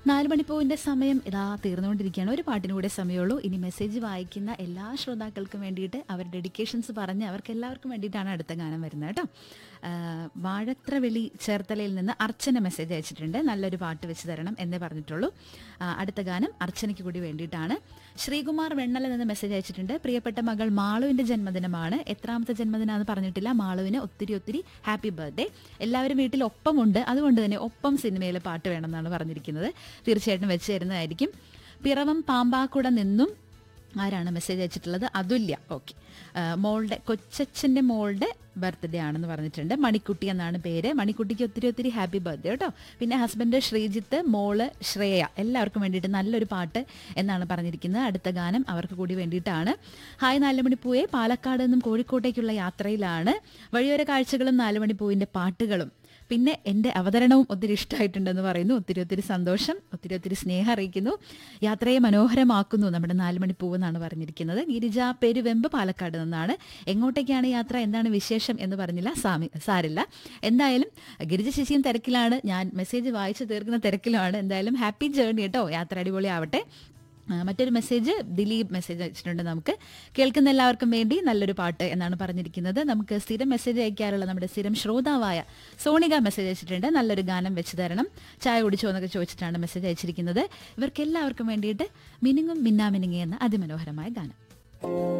നാല് മണിപ്പൂവിന്റെ സമയം ഇതാ തീർന്നുകൊണ്ടിരിക്കുകയാണ് ഒരു പാട്ടിന് കൂടെ സമയമുള്ളൂ ഇനി മെസ്സേജ് വായിക്കുന്ന എല്ലാ ശ്രോതാക്കൾക്കും വേണ്ടിയിട്ട് അവർ ഡെഡിക്കേഷൻസ് പറഞ്ഞ് അവർക്ക് എല്ലാവർക്കും വേണ്ടിയിട്ടാണ് അടുത്ത ഗാനം വരുന്നത് കേട്ടോ ആ, വാഴത്രവെളി ചേർത്തലയിൽ നിന്ന് അർച്ചന മെസ്സേജ് അയച്ചിട്ടുണ്ട് നല്ലൊരു പാട്ട് വെച്ച് തരണം എന്നേ പറഞ്ഞിട്ടുള്ളൂ ആ, അടുത്ത ഗാനം അർച്ചനയ്ക്ക് കൂടി വേണ്ടിയിട്ടാണ് ശ്രീകുമാർ വെണ്ണല നിന്ന് മെസ്സേജ് അയച്ചിട്ടുണ്ട് പ്രിയപ്പെട്ട മകൾ മാളുവിന്റെ ജന്മദിനമാണ് എത്രാമത്തെ ജന്മദിനാന്ന് പറഞ്ഞിട്ടില്ല മാളുവിന് ഒത്തിരി ഒത്തിരി ഹാപ്പി ബർത്ത്ഡേ എല്ലാവരും വീട്ടിൽ ഒപ്പമുണ്ട് അതുകൊണ്ട് തന്നെ ഒപ്പം സിനിമയിലെ പാട്ട് വേണമെന്നാണ് പറഞ്ഞിരിക്കുന്നത് തീർച്ചയായിട്ടും വെച്ച് തരുന്നതായിരിക്കും പിറവം പാമ്പാക്കുട നിന്നും ആരാണ് മെസ്സേജ് അയച്ചിട്ടുള്ളത് അതുല്യ ഓക്കെ മോളുടെ കൊച്ചച്ഛൻ്റെ മോളുടെ ബർത്ത്ഡേ ആണെന്ന് പറഞ്ഞിട്ടുണ്ട് മണിക്കുട്ടി എന്നാണ് പേര് മണിക്കുട്ടിക്ക് ഒത്തിരി ഒത്തിരി ഹാപ്പി ബർത്ത്ഡേ കേട്ടോ പിന്നെ ഹസ്ബൻഡ് ശ്രീജിത്ത് മോള് ശ്രേയ എല്ലാവർക്കും വേണ്ടിയിട്ട് നല്ലൊരു പാട്ട് എന്നാണ് പറഞ്ഞിരിക്കുന്നത് അടുത്ത ഗാനം അവർക്ക് കൂടി വേണ്ടിയിട്ടാണ് ഹായ് നാലുമണിപ്പൂയെ പാലക്കാട് നിന്നും കോഴിക്കോട്ടേക്കുള്ള യാത്രയിലാണ് വഴിയോര കാഴ്ചകളും നാലുമണിപ്പൂവിൻ്റെ പാട്ടുകളും പിന്നെ എൻ്റെ അവതരണവും ഒത്തിരി ഇഷ്ടമായിട്ടുണ്ടെന്ന് പറയുന്നു ഒത്തിരി ഒത്തിരി സന്തോഷം ഒത്തിരി ഒത്തിരി സ്നേഹം അറിയിക്കുന്നു യാത്രയെ മനോഹരമാക്കുന്നു നമ്മുടെ നാലുമണി പൂവ് എന്നാണ് പറഞ്ഞിരിക്കുന്നത് ഗിരിജ പെരുവെമ്പ് പാലക്കാട് നിന്നാണ് എങ്ങോട്ടേക്കാണ് യാത്ര എന്താണ് വിശേഷം എന്ന് പറഞ്ഞില്ല സാമി സാരില്ല എന്തായാലും ഗിരിജ ചേച്ചിയും തിരക്കിലാണ് ഞാൻ മെസ്സേജ് വായിച്ചു തീർക്കുന്ന തിരക്കിലാണ് എന്തായാലും ഹാപ്പി ജേർണി കേട്ടോ യാത്ര അടിപൊളി ആവട്ടെ ആ, മറ്റൊരു മെസ്സേജ് ദിലീപ് മെസ്സേജ് അയച്ചിട്ടുണ്ട് നമുക്ക് കേൾക്കുന്ന എല്ലാവർക്കും വേണ്ടി നല്ലൊരു പാട്ട് എന്നാണ് പറഞ്ഞിരിക്കുന്നത് നമുക്ക് സ്ഥിരം മെസ്സേജ് അയക്കാറുള്ള നമ്മുടെ സ്ഥിരം ശ്രോതാവായ സോണിക മെസ്സേജ് അയച്ചിട്ടുണ്ട് നല്ലൊരു ഗാനം വെച്ച് തരണം ചായ കുടിച്ചോ എന്നൊക്കെ ചോദിച്ചിട്ടാണ് മെസ്സേജ് അയച്ചിരിക്കുന്നത് ഇവർക്ക് എല്ലാവർക്കും വേണ്ടിയിട്ട് മിനുങ്ങും മിന്നാമിനുങ്ങി എന്ന അതിമനോഹരമായ ഗാനം